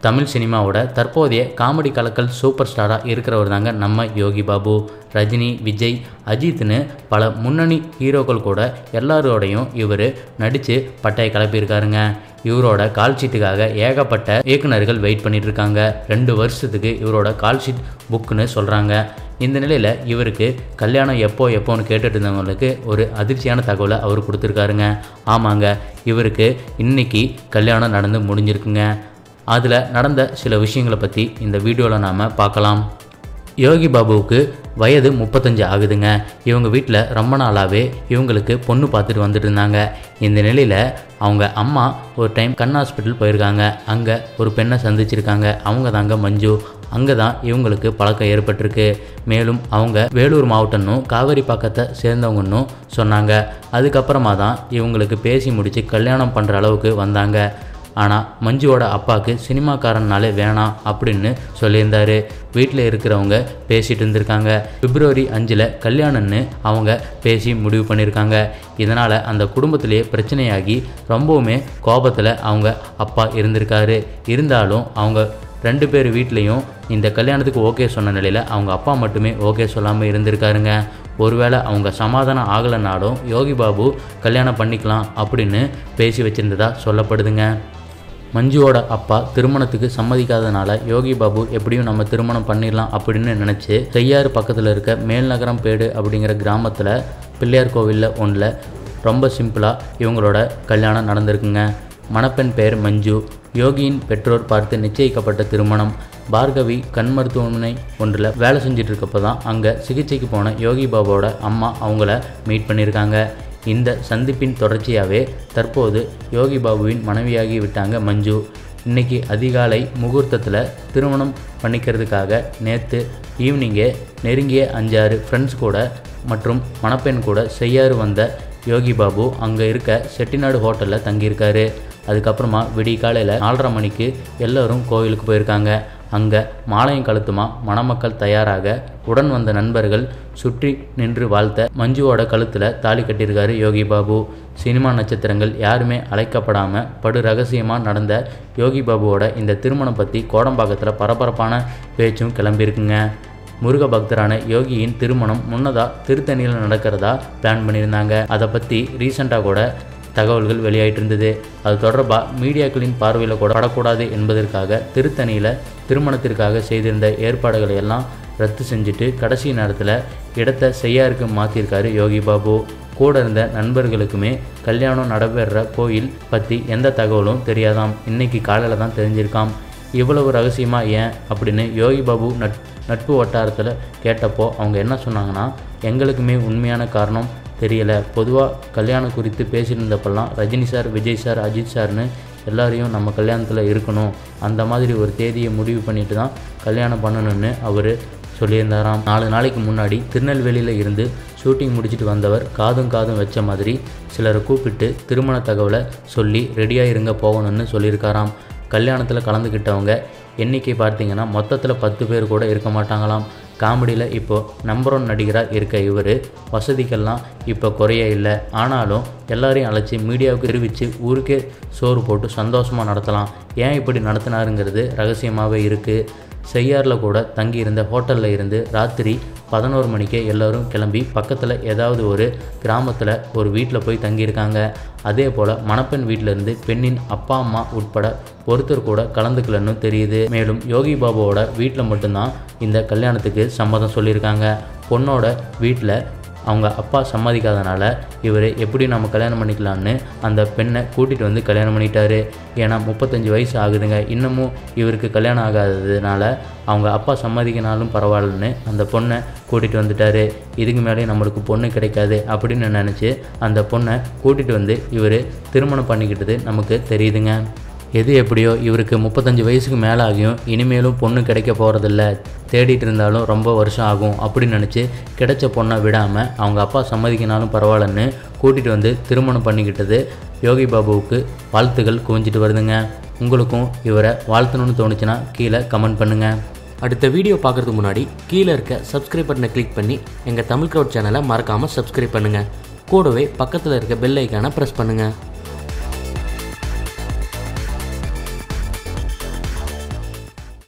தமிழ் சினிமாவோட தற்போதைய காமெடி கலக்கல் சூப்பர் ஸ்டாராக இருக்கிறவர் தாங்க நம்ம யோகி பாபு ரஜினி விஜய் அஜித்னு பல முன்னணி ஹீரோக்கள் கூட எல்லாரோடையும் இவர் நடித்து பட்டையை கிளப்பியிருக்காருங்க இவரோட கால் ஷீட்டுக்காக ஏகப்பட்ட இயக்குனர்கள் வெயிட் பண்ணிட்டு இருக்காங்க ரெண்டு வருஷத்துக்கு இவரோட கால் ஷீட் புக்குன்னு சொல்கிறாங்க இந்த நிலையில் இவருக்கு கல்யாணம் எப்போ எப்போன்னு கேட்டுட்டு இருந்தவங்களுக்கு ஒரு அதிர்ச்சியான தகவலை அவர் கொடுத்துருக்காருங்க ஆமாங்க இவருக்கு இன்னைக்கு கல்யாணம் நடந்து முடிஞ்சிருக்குங்க அதில் நடந்த சில விஷயங்களை பற்றி இந்த வீடியோவில் நாம் பார்க்கலாம் யோகி பாபுவுக்கு வயது முப்பத்தஞ்சு ஆகுதுங்க இவங்க வீட்டில் ரொம்ப நாளாகவே இவங்களுக்கு பொண்ணு பார்த்துட்டு வந்துட்டு இருந்தாங்க இந்த நிலையில் அவங்க அம்மா ஒரு டைம் கண் ஹாஸ்பிட்டல் போயிருக்காங்க அங்கே ஒரு பெண்ணை சந்திச்சிருக்காங்க அவங்க தாங்க மஞ்சு அங்கே தான் இவங்களுக்கு பழக்கம் ஏற்பட்டிருக்கு மேலும் அவங்க வேலூர் மாவட்டம்னும் காவேரி பக்கத்தை சேர்ந்தவங்கன்னும் சொன்னாங்க அதுக்கப்புறமா தான் இவங்களுக்கு பேசி முடித்து கல்யாணம் பண்ணுற அளவுக்கு வந்தாங்க ஆனால் மஞ்சுவோட அப்பாவுக்கு சினிமாக்காரனாலே வேணாம் அப்படின்னு சொல்லியிருந்தாரு வீட்டில் இருக்கிறவங்க பேசிகிட்டு இருந்திருக்காங்க பிப்ரவரி அஞ்சில் கல்யாணம்னு அவங்க பேசி முடிவு பண்ணியிருக்காங்க இதனால் அந்த குடும்பத்திலேயே பிரச்சனையாகி ரொம்பவுமே கோபத்தில் அவங்க அப்பா இருந்திருக்காரு இருந்தாலும் அவங்க ரெண்டு பேர் வீட்லேயும் இந்த கல்யாணத்துக்கு ஓகே சொன்ன நிலையில் அவங்க அப்பா மட்டுமே ஓகே சொல்லாமல் இருந்திருக்காருங்க ஒருவேளை அவங்க சமாதானம் ஆகலைனாலும் யோகி பாபு கல்யாணம் பண்ணிக்கலாம் அப்படின்னு பேசி வச்சிருந்ததா சொல்லப்படுதுங்க மஞ்சுவோட அப்பா திருமணத்துக்கு சம்மதிக்காதனால யோகி பாபு எப்படியும் நம்ம திருமணம் பண்ணிடலாம் அப்படின்னு நினச்சி செய்யாறு பக்கத்தில் இருக்க மேல்நகரம் பேடு அப்படிங்கிற கிராமத்தில் பிள்ளையார் கோவிலில் ஒன்றில் ரொம்ப சிம்பிளாக இவங்களோட கல்யாணம் நடந்திருக்குங்க மணப்பெண் பெயர் மஞ்சு யோகியின் பெற்றோர் பார்த்து நிச்சயிக்கப்பட்ட திருமணம் பார்கவி கண் மருத்துவமனை ஒன்றில் வேலை செஞ்சுட்டு இருக்கப்போ தான் அங்கே சிகிச்சைக்கு போன யோகி பாபுவோட அம்மா அவங்கள மீட் பண்ணியிருக்காங்க இந்த சந்திப்பின் தொடர்ச்சியாகவே தற்போது யோகி பாபுவின் மனைவியாகி விட்டாங்க மஞ்சு இன்னைக்கு அதிகாலை முகூர்த்தத்தில் திருமணம் பண்ணிக்கிறதுக்காக நேற்று ஈவினிங்கே நெருங்கிய அஞ்சாறு ஃப்ரெண்ட்ஸ் கூட மற்றும் மணப்பெண் கூட செய்யாறு வந்த யோகி பாபு அங்கே இருக்க செட்டிநாடு ஹோட்டலில் தங்கியிருக்காரு அதுக்கப்புறமா விடிய காலையில் நாலரை மணிக்கு எல்லோரும் கோவிலுக்கு போயிருக்காங்க அங்கே மாலையும் கழுத்துமா மணமக்கள் தயாராக உடன் வந்த நண்பர்கள் சுற்றி நின்று வாழ்த்த மஞ்சுவோட கழுத்தில் தாலி கட்டியிருக்காரு யோகி பாபு சினிமா நட்சத்திரங்கள் யாருமே அழைக்கப்படாமல் படு ரகசியமாக நடந்த யோகி பாபுவோட இந்த திருமணம் பற்றி கோடம்பாக்கத்தில் பரபரப்பான பேச்சும் கிளம்பியிருக்குங்க முருக பக்தரான யோகியின் திருமணம் முன்னதாக திருத்தணியில் நடக்கிறதா பிளான் பண்ணியிருந்தாங்க அதை பற்றி ரீசெண்டாக கூட தகவல்கள் வெளியாயிட்டு இருந்தது அது தொடர்பாக மீடியாக்களின் பார்வையில் கூட படக்கூடாது என்பதற்காக திருத்தணியில் திருமணத்திற்காக செய்திருந்த ஏற்பாடுகளை எல்லாம் ரத்து செஞ்சுட்டு கடைசி நேரத்தில் இடத்த செய்யாருக்கு மாற்றிருக்காரு யோகி பாபு கூட இருந்த நண்பர்களுக்குமே கல்யாணம் நடைபெற கோயில் பற்றி எந்த தகவலும் தெரியாதாம் இன்னைக்கு காலையில் தான் தெரிஞ்சிருக்காம் இவ்வளவு ரகசியமாக ஏன் அப்படின்னு யோகி பாபு நட் நட்பு வட்டாரத்தில் கேட்டப்போ அவங்க என்ன சொன்னாங்கன்னா எங்களுக்குமே உண்மையான காரணம் தெரியலை பொதுவாக கல்யாணம் குறித்து பேசியிருந்தப்பெல்லாம் ரஜினி சார் விஜய் சார் அஜித் சார்னு எல்லாரையும் நம்ம கல்யாணத்தில் இருக்கணும் அந்த மாதிரி ஒரு தேதியை முடிவு பண்ணிட்டு தான் கல்யாணம் பண்ணணும்னு அவர் சொல்லியிருந்தாராம் நாலு நாளைக்கு முன்னாடி திருநெல்வேலியில் இருந்து ஷூட்டிங் முடிச்சுட்டு வந்தவர் காதும் காதும் வச்ச மாதிரி சிலரை கூப்பிட்டு திருமண தகவலை சொல்லி ரெடியாக இருங்க போகணும்னு சொல்லியிருக்காராம் கல்யாணத்தில் கலந்துக்கிட்டவங்க எண்ணிக்கை பார்த்தீங்கன்னா மொத்தத்தில் பத்து பேர் கூட இருக்க மாட்டாங்களாம் காமெடியில் இப்போது நம்பர் ஒன் நடிகராக இருக்க இவர் வசதிக்கெல்லாம் இப்போ குறைய இல்லை ஆனாலும் எல்லாரையும் அழைச்சி மீடியாவுக்கு தெரிவித்து ஊருக்கே சோறு போட்டு சந்தோஷமாக நடத்தலாம் ஏன் இப்படி நடத்தினாருங்கிறது ரகசியமாகவே இருக்குது செய்யாரில் கூட தங்கி இருந்த ஹோட்டலில் இருந்து ராத்திரி பதினோரு மணிக்கே எல்லோரும் கிளம்பி பக்கத்தில் ஏதாவது ஒரு கிராமத்தில் ஒரு வீட்டில் போய் தங்கியிருக்காங்க அதே போல் மணப்பெண் வீட்டிலேருந்து பெண்ணின் அப்பா அம்மா உட்பட ஒருத்தர் கூட கலந்துக்கலன்னு தெரியுது மேலும் யோகி பாபுவோட வீட்டில் மட்டும்தான் இந்த கல்யாணத்துக்கு சம்மதம் சொல்லியிருக்காங்க பொண்ணோட வீட்டில் அவங்க அப்பா சம்மதிக்காதனால இவர் எப்படி நம்ம கல்யாணம் பண்ணிக்கலான்னு அந்த பெண்ணை கூட்டிகிட்டு வந்து கல்யாணம் பண்ணிட்டாரு ஏன்னா முப்பத்தஞ்சு வயசு ஆகுதுங்க இன்னமும் இவருக்கு கல்யாணம் ஆகாததுனால அவங்க அப்பா சம்மதிக்கினாலும் பரவாயில்லன்னு அந்த பொண்ணை கூட்டிகிட்டு வந்துட்டாரு இதுக்கு மேலே நம்மளுக்கு பொண்ணு கிடைக்காது அப்படின்னு நினச்சி அந்த பொண்ணை கூட்டிகிட்டு வந்து இவர் திருமணம் பண்ணிக்கிட்டது நமக்கு தெரியுதுங்க எது எப்படியோ இவருக்கு முப்பத்தஞ்சு வயசுக்கு மேலே ஆகியும் இனிமேலும் பொண்ணு கிடைக்க போகிறதில்ல தேடிட்டு இருந்தாலும் ரொம்ப வருஷம் ஆகும் அப்படின்னு நினச்சி கிடைச்ச பொண்ணை விடாமல் அவங்க அப்பா சம்மதிக்கினாலும் பரவாயில்லன்னு கூட்டிகிட்டு வந்து திருமணம் பண்ணிக்கிட்டது யோகி பாபுவுக்கு வாழ்த்துகள் குவிஞ்சிட்டு வருதுங்க உங்களுக்கும் இவரை வாழ்த்தணும்னு தோணுச்சுன்னா கீழே கமெண்ட் பண்ணுங்கள் அடுத்த வீடியோ பார்க்குறதுக்கு முன்னாடி கீழே இருக்க சப்ஸ்கிரைப் பட்டனை கிளிக் பண்ணி எங்கள் தமிழ் க்ரௌட் சேனலை மறக்காமல் சப்ஸ்கிரைப் பண்ணுங்கள் கூடவே பக்கத்தில் இருக்க பெல் ஐக்கானை ப்ரெஸ் பண்ணுங்கள்